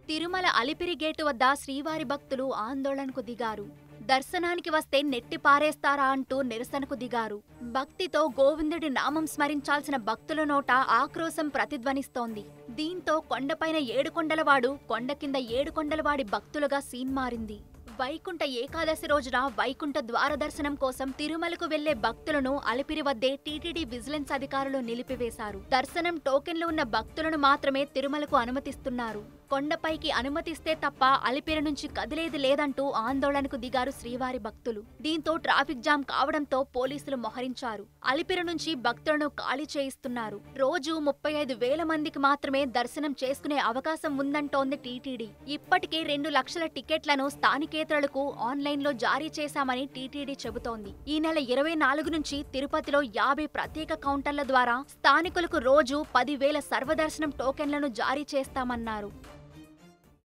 Tirumala Alipiri gate వద్ద శ్రీవారి భక్తులు ఆందోళనకు దిగారు దర్శనానికి వస్తే నెట్టి పారేస్తారా అంటూ నిరసనకు దిగారు భక్తితో గోవిందుడి నామం స్మరించాల్సిన భక్తుల నోట ఆక్రోశం ప్రతిధ్వనిస్తోంది దీంతో కొండపైన ఏడుకొండలవాడు కొండ కింద ఏడుకొండలవాడి భక్తులుగా సీన్ మారింది వైకుంఠ ఏకాదశి రోజున వైకుంఠ ద్వార దర్శనం కోసం తిరుమలకు వెళ్లే భక్తులను అలిపిరి వద్దే టీటీడీ విజిలెన్స్ అధికారులు నిలిపివేశారు దర్శనం టోకెన్లు ఉన్న భక్తులను మాత్రమే తిరుమలకు అనుమతిస్తున్నారు కొండపైకి అనుమతిస్తే తప్ప అలిపిరి నుంచి కదిలేది లేదంటూ ఆందోళనకు దిగారు శ్రీవారి భక్తులు దీంతో ట్రాఫిక్ జామ్ కావడంతో పోలీసులు మోహరించారు అలిపిరి నుంచి భక్తులను ఖాళీ చేయిస్తున్నారు రోజు ముప్పై ఐదు వేల మందికి మాత్రమే దర్శనం చేసుకునే అవకాశం ఉందంటోంది టీటీడీ ఇప్పటికే రెండు లక్షల టికెట్లను స్థానికేతరులకు ఆన్లైన్లో జారీ చేశామని టీటీడీ చెబుతోంది ఈ నెల ఇరవై నాలుగు నుంచి తిరుపతిలో యాభై ప్రత్యేక కౌంటర్ల ద్వారా స్థానికులకు రోజు పదివేల సర్వదర్శనం టోకెన్లను జారీ చేస్తామన్నారు